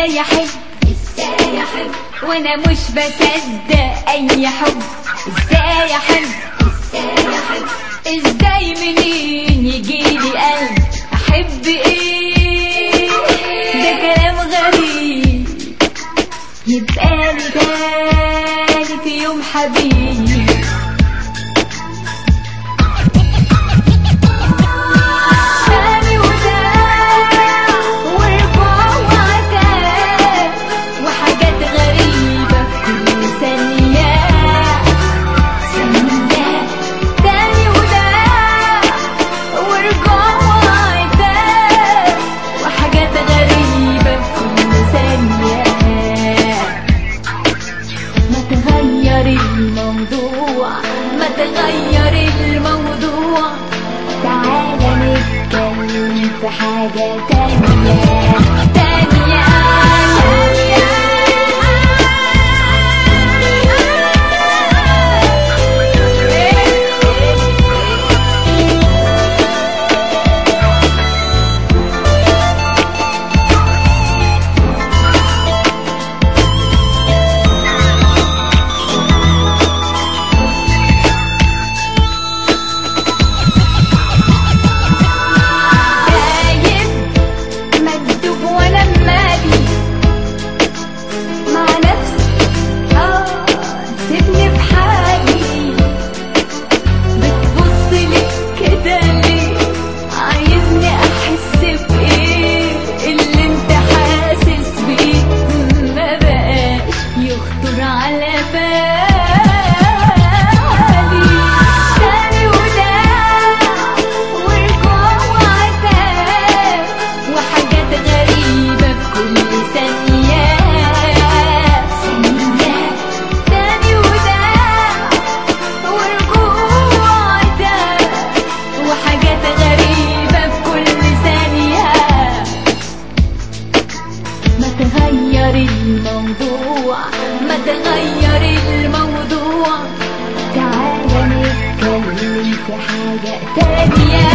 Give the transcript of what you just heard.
ازاي احب ازاي احب وانا مش بصدق اي حب ازاي احب ازاي احب ازاي منين يجيلي قلب احب ايه ده كلام غريب يبقى لي تاني في يوم حبيب تاني وتاني ورجوع وعتاب وحاجات غريبة في كل ثانية ثانية تاني وتاني ورجوع وعتاب وحاجات غريبة في كل ثانية ما تغير الموضوع ما تغير الموضوع تعالى نتكلم في حاجة تانية تانية دايب مكتوب وانا مالي مع نفسي اه سيبني في حالي بتبص لي كده ليه عايزني احس بايه اللي انت حاسس بيه ما بقاش يخطر على بالي تاني وتاني ورجوع وعتاب وحاجات غريبة في كل ثانية ثانية تاني وتاني ورجوع وعتاب وحاجات غريبة في كل ثانية ما تغير الموضوع ما تغير الموضوع تعالى نتكلم في حاجة تانية